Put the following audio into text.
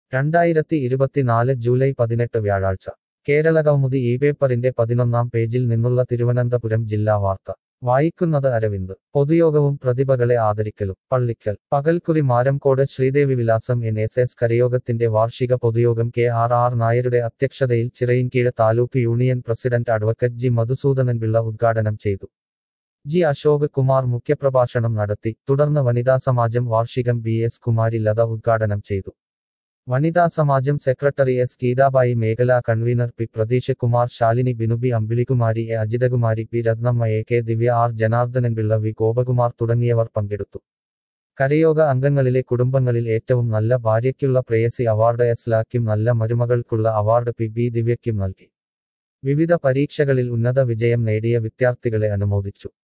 രണ്ടായിരത്തി ഇരുപത്തിനാല് ജൂലൈ പതിനെട്ട് വ്യാഴാഴ്ച കേരള കൗമുദി ഈ പേപ്പറിന്റെ പതിനൊന്നാം പേജിൽ നിന്നുള്ള തിരുവനന്തപുരം ജില്ലാ വാർത്ത വായിക്കുന്നത് അരവിന്ദ് പൊതുയോഗവും പ്രതിഭകളെ ആദരിക്കലും പള്ളിക്കൽ പകൽക്കുറി മാരംകോട് ശ്രീദേവി വിലാസം എൻ എസ് എസ് കരയോഗത്തിന്റെ വാർഷിക പൊതുയോഗം കെ ആർ ആർ നായരുടെ അധ്യക്ഷതയിൽ Chirayinkeezhu taluk union president advocate G Madhusoodanan Pillai ഉദ്ഘാടനം ചെയ്തു ജി അശോക് കുമാർ മുഖ്യപ്രഭാഷണം നടത്തി തുടർന്ന് വനിതാ സമാജം വാർഷികം ബി എസ് കുമാരി ലത ഉദ്ഘാടനം ചെയ്തു വനിതാ സമാജം സെക്രട്ടറി എസ് ഗീതാബായി മേഖലാ convener P Pratheesh Kumar Shalini Binubi Ambilikumari A Ajithakumari P Rathnamma A K Divya R Janardhanan Pillai V Gopakumar തുടങ്ങിയവർ പങ്കെടുത്തു കരയോഗ അംഗങ്ങളിലെ കുടുംബങ്ങളിൽ ഏറ്റവും നല്ല ഭാര്യയ്ക്കുള്ള പ്രേയസി അവാർഡ് എസ് ലാക്കും നല്ല മരുമകൾക്കുള്ള അവാർഡ് പി ബി ദിവ്യയ്ക്കും നൽകി വിവിധ പരീക്ഷകളിൽ ഉന്നത വിജയം നേടിയ വിദ്യാർത്ഥികളെ അനുമോദിച്ചു